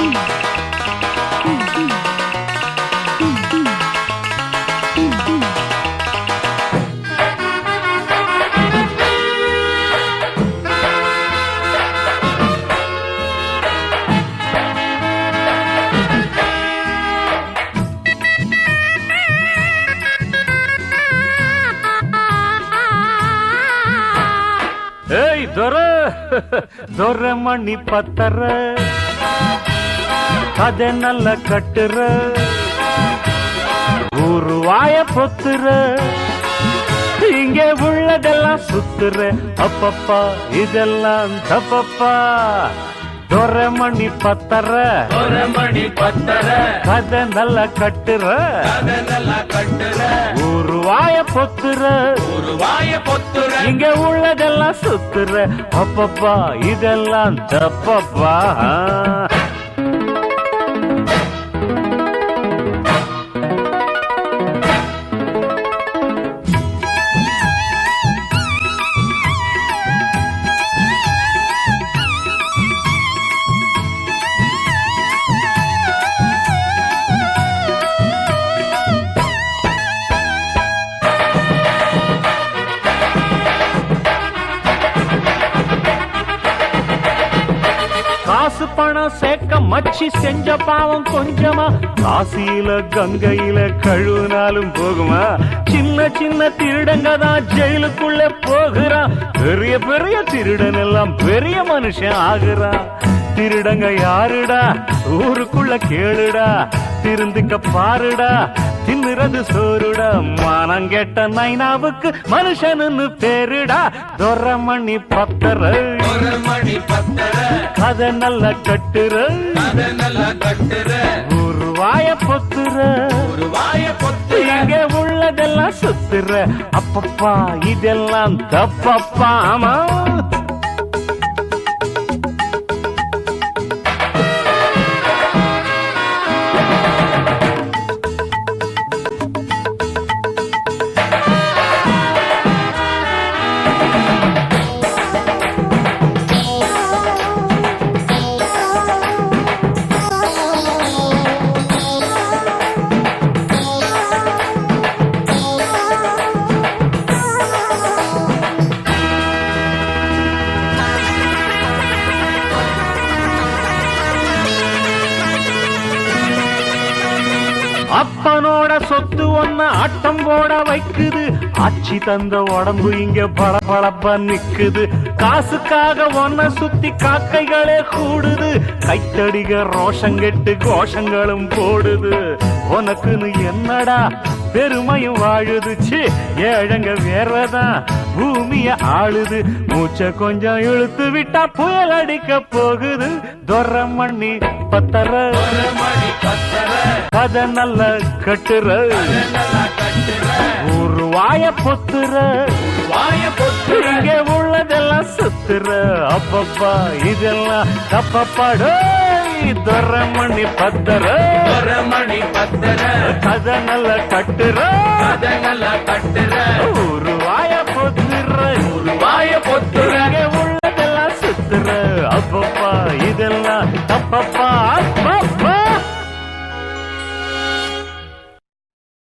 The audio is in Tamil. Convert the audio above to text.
ஏய் ದೊರ ದೊರ மணி பத்தர கதை நல்ல கட்டுற ஊரு வாய பொத்துற இங்கே உள்ளதெல்லாம் சுத்துற அப்பப்பா இதெல்லாம் தப்பப்பா ದೊರ மணி பத்தர ஒரு மணி பத்தர கதை நல்ல கட்டுற அதனெல்ல கட்டுற ஊரு வாய பொத்துற ஒரு வாய பொத்துற இங்க உள்ளதெல்லாம் சுத்துற அப்பப்பா இதெல்லாம் தப்பப்பா காசு பணம் சேர்க்க மச்சி செஞ்ச பாவம் கொஞ்சமா காசியில கங்கையில கழுவினாலும் போகுமா சின்ன சின்ன திருடங்க தான் ஜெயிலுக்குள்ள போகிறான் பெரிய பெரிய திருடன் எல்லாம் பெரிய மனுஷன் ஆகுறான் திருடங்க யாருடா ஊருக்குள்ள கேளுடா திருந்துக்க பாருடா தின்னுறது சோறுடா மானம் கெட்ட நைனாவுக்கு மனுஷனுன்னு பேருடா தொரமணி பத்தர ஒரு மணி பத்தர கதை நல்ல கட்டுற அதனெல்ல கட்டுற ஒரு வாய பொத்துற ஒரு வாய பொத்துற இங்க உள்ளதெல்லாம் சுத்துற அப்பப்பா இதெல்லாம் தப்பப்பா ஆமா அப்பனோட சொத்து ஒன்ன ஆட்டம் போட வைக்குது ஆட்சி தந்த உடம்பு இங்க பளபளப்பா நிக்குது காசுக்காக ஒன்ன சுத்தி காக்கைகளே கூடுது கைத்தடிக ரோஷங்கெட்டு கோஷங்களும் போடுது உனக்குன்னு என்னடா பெருமையும் வாழுது ச்சீ ஏழங்க வேறதான் பூமிய ஆளுது மூச்ச கொஞ்சம் இழுத்து விட்டா புயல் அடிக்க போகுது தொர மண்ணி பத்தர ஒரு மணி பத்தர கதை நல்ல கட்டுற அதனெல்ல கட்டுற ஒரு வாய பொத்துற ஒரு வாய பொத்துற இங்க உள்ளதெல்லாம் சுத்துற அப்பப்பா இதெல்லாம் தப்பப்பாடோ தொர மணி பத்தர ஒரு மணி பத்தர கதை நல்ல கட்டுற அதனெல்ல கட்டுற